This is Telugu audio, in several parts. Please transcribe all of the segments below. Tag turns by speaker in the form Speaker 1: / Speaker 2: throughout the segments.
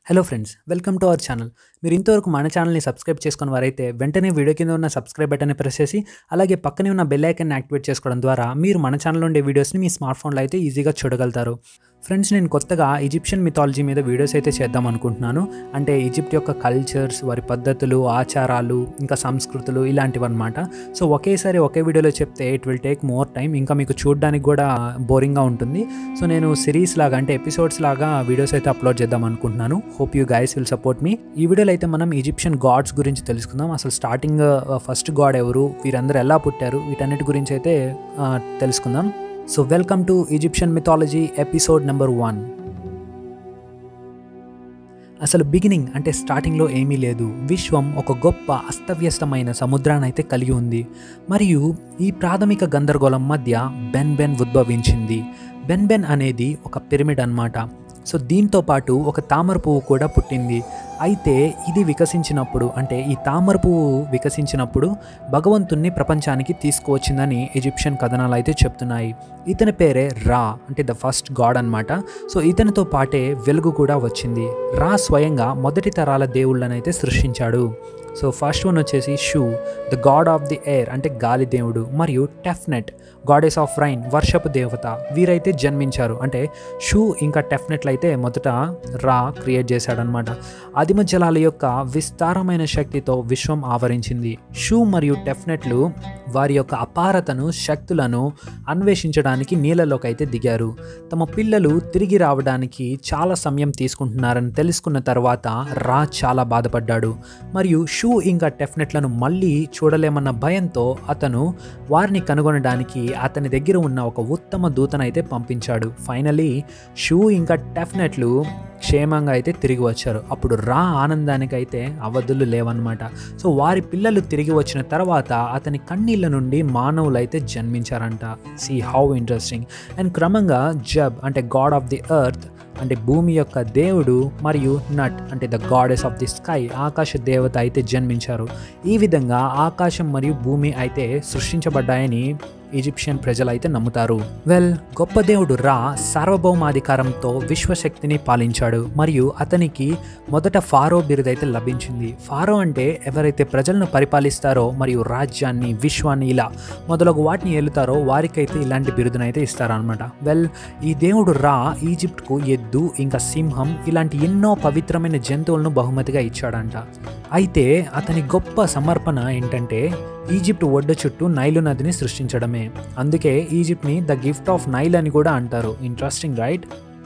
Speaker 1: hello friends welcome to our channel మీరు ఇంతవరకు మన ఛానల్ని సబ్స్క్రైబ్ చేసుకున్న వారైతే వెంటనే వీడియో కింద ఉన్న సబ్స్క్రైబ్ బటన్ని ప్రెస్ చేసి అలాగే పక్కనే ఉన్న బెల్ ఐకాన్ని యాక్టివేట్ చేసుకోవడం ద్వారా మీరు మన ఛానల్లో ఉండే వీడియోస్ని మీ స్మార్ట్ ఫోన్లో అయితే ఈజీగా చూడగలుగుతారు ఫ్రెండ్స్ నేను కొత్తగా ఈజిప్షియన్ మిథాలజీ మీద వీడియోస్ అయితే చేద్దాం అనుకుంటున్నాను అంటే ఈజిప్ట్ యొక్క కల్చర్స్ వారి పద్ధతులు ఆచారాలు ఇంకా సంస్కృతులు ఇలాంటివి అనమాట సో ఒకేసారి ఒకే వీడియోలో చెప్తే it will take more time ఇంకా మీకు చూడడానికి కూడా బోరింగ్గా ఉంటుంది సో నేను సిరీస్ లాగా అంటే ఎపిసోడ్స్ లాగా వీడియోస్ అయితే అప్లోడ్ చేద్దాం అనుకుంటున్నాను hope you guys will support me ఈ వీడియోలో అయితే మనం ఈజిప్షియన్ గాడ్స్ గురించి తెలుసుకుందాం అసలు స్టార్టింగ్ ఫస్ట్ గాడ్ ఎవరు వీరందరూ ఎలా పుట్టారు వీటన్నిటి గురించి అయితే ఆ, తెలుసుకుందాం so welcome to Egyptian mythology episode number one అసలు బిగినింగ్ అంటే స్టార్టింగ్లో ఏమీ లేదు విశ్వం ఒక గొప్ప అస్తవ్యస్తమైన సముద్రాన్ని అయితే కలిగి ఉంది మరియు ఈ ప్రాథమిక గందరగోళం మధ్య బెన్ బెన్ ఉద్భవించింది బెన్ బెన్ అనేది ఒక పిరమిడ్ అన్నమాట సో దీంతో పాటు ఒక తామర పువ్వు కూడా పుట్టింది అయితే ఇది వికసించినప్పుడు అంటే ఈ తామర పువ్వు వికసించినప్పుడు భగవంతుణ్ణి ప్రపంచానికి తీసుకువచ్చిందని ఈజిప్షియన్ కథనాలు అయితే చెప్తున్నాయి ఇతని పేరే రా అంటే ద ఫస్ట్ గాడ్ అన్నమాట సో ఇతనితో పాటే వెలుగు కూడా వచ్చింది రా స్వయంగా మొదటి తరాల దేవుళ్ళనైతే సృష్టించాడు సో ఫస్ట్ వన్ వచ్చేసి Shu the god of the air అంటే గాలి దేవుడు మరియు టెఫ్నెట్ గాడెస్ ఆఫ్ రైన్ వర్షపు దేవత వీరైతే జన్మించారు అంటే షూ ఇంకా టెఫ్నెట్లు అయితే మొదట రా క్రియేట్ చేశాడనమాట ఆదిమ జలాల యొక్క విస్తారమైన శక్తితో విశ్వం ఆవరించింది షూ మరియు టెఫ్నెట్లు వారి యొక్క అపారతను శక్తులను అన్వేషించడానికి నీళ్ళలోకి అయితే దిగారు తమ పిల్లలు తిరిగి రావడానికి చాలా సమయం తీసుకుంటున్నారని తెలుసుకున్న తర్వాత రా చాలా బాధపడ్డాడు మరియు షూ ఇంకా టెఫ్నెట్లను మళ్ళీ చూడలేమన్న భయంతో అతను వారిని కనుగొనడానికి అతని దగ్గర ఉన్న ఒక ఉత్తమ దూతనైతే పంపించాడు ఫైనలీ షూ ఇంకా టెఫ్నెట్లు క్షేమంగా అయితే తిరిగి వచ్చారు అప్పుడు రా ఆనందానికి అయితే అవధులు లేవన్నమాట సో వారి పిల్లలు తిరిగి వచ్చిన తర్వాత అతని కన్నీళ్ళ నుండి మానవులు అయితే జన్మించారంట సి హౌ ఇంట్రెస్టింగ్ అండ్ క్రమంగా జబ్ అంటే గాడ్ ఆఫ్ ది ఎర్త్ అంటే భూమి యొక్క దేవుడు మరియు నట్ అంటే the goddess of the sky ఆకాశ దేవత అయితే జన్మించారు ఈ విధంగా ఆకాశం మరియు భూమి అయితే సృష్టించబడ్డాయని ఈజిప్షియన్ ప్రజలు అయితే నమ్ముతారు వెల్ గొప్ప దేవుడు రా సార్వభౌమాధికారంతో విశ్వశక్తిని పాలించాడు మరియు అతనికి మొదట ఫారో బిరుదైతే లభించింది ఫారో అంటే ఎవరైతే ప్రజలను పరిపాలిస్తారో మరియు రాజ్యాన్ని విశ్వాన్ని ఇలా మొదలగు వాటిని ఏలుతారో వారికైతే ఇలాంటి బిరుదునైతే ఇస్తారనమాట వెల్ ఈ దేవుడు రా ఈజిప్ట్కు ఎద్దు ఇంకా సింహం ఇలాంటి ఎన్నో పవిత్రమైన జంతువులను బహుమతిగా ఇచ్చాడంట అయితే అతని గొప్ప సమర్పణ ఏంటంటే ఈజిప్ట్ ఒడ్డు చుట్టూ నైలు నదిని సృష్టించడమే అందుకే ఈజిప్ట్ని ద గిఫ్ట్ ఆఫ్ నైల్ అని కూడా అంటారు ఇంట్రెస్టింగ్ రైట్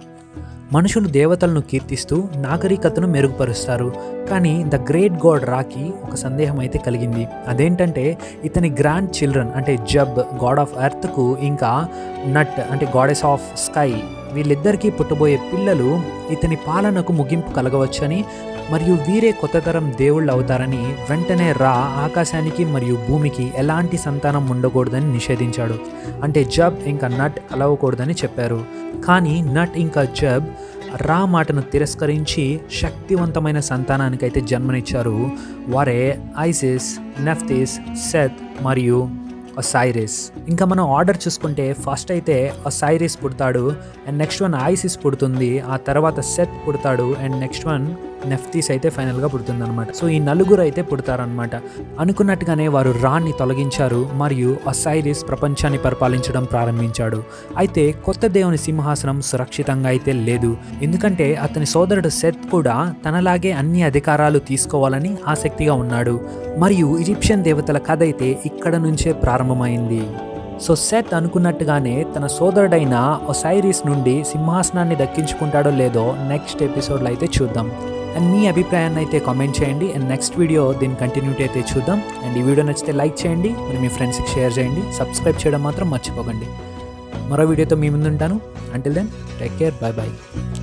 Speaker 1: మనుషులు దేవతలను కీర్తిస్తూ నాగరికతను మెరుగుపరుస్తారు కానీ ద గ్రేట్ గాడ్ రాకి ఒక సందేహం అయితే కలిగింది అదేంటంటే ఇతని గ్రాండ్ చిల్డ్రన్ అంటే జబ్ గాడ్ ఆఫ్ ఎర్త్కు ఇంకా నట్ అంటే గాడెస్ ఆఫ్ స్కై వీళ్ళిద్దరికీ పుట్టబోయే పిల్లలు ఇతని పాలనకు ముగింపు కలగవచ్చని మరియు వీరే కొత్త తరం దేవుళ్ళు అవుతారని వెంటనే రా ఆకాశానికి మరియు భూమికి ఎలాంటి సంతానం ఉండకూడదని నిషేధించాడు అంటే జబ్ ఇంకా నట్ కలవకూడదని చెప్పారు కానీ నట్ ఇంకా జబ్ రా మాటను తిరస్కరించి శక్తివంతమైన సంతానానికైతే జన్మనిచ్చారు వారే ఐసిస్ నెఫ్తిస్ సెత్ మరియు సైరిస్ ఇంకా మనం ఆర్డర్ చూసుకుంటే ఫస్ట్ అయితే సైరిస్ పుడతాడు అండ్ నెక్స్ట్ వన్ ఐసిస్ పుడుతుంది ఆ తర్వాత సెత్ పుడతాడు అండ్ నెక్స్ట్ వన్ నెఫ్తీస్ అయితే ఫైనల్గా పుడుతుంది అనమాట సో ఈ నలుగురు అయితే పుడతారనమాట అనుకున్నట్టుగానే వారు రాన్ని తొలగించారు మరియు అసైరిస్ ప్రపంచాన్ని పరిపాలించడం ప్రారంభించాడు అయితే కొత్త దేవుని సింహాసనం సురక్షితంగా అయితే లేదు ఎందుకంటే అతని సోదరుడు సెత్ కూడా తనలాగే అన్ని అధికారాలు తీసుకోవాలని ఆసక్తిగా ఉన్నాడు మరియు ఈజిప్షియన్ దేవతల కథ అయితే ఇక్కడ నుంచే ప్రారంభమైంది సో సెత్ అనుకున్నట్టుగానే తన సోదరుడైన ఒసైరిస్ నుండి సింహాసనాన్ని దక్కించుకుంటాడో లేదో నెక్స్ట్ ఎపిసోడ్లో అయితే చూద్దాం అండ్ మీ అభిప్రాయాన్ని అయితే కామెంట్ చేయండి అండ్ నెక్స్ట్ వీడియో దీని కంటిన్యూటీ అయితే చూద్దాం అండ్ ఈ వీడియో నచ్చితే లైక్ చేయండి మరి మీ ఫ్రెండ్స్కి షేర్ చేయండి సబ్స్క్రైబ్ చేయడం మాత్రం మర్చిపోకండి మరో వీడియోతో మీ ముందు ఉంటాను until then take care bye bye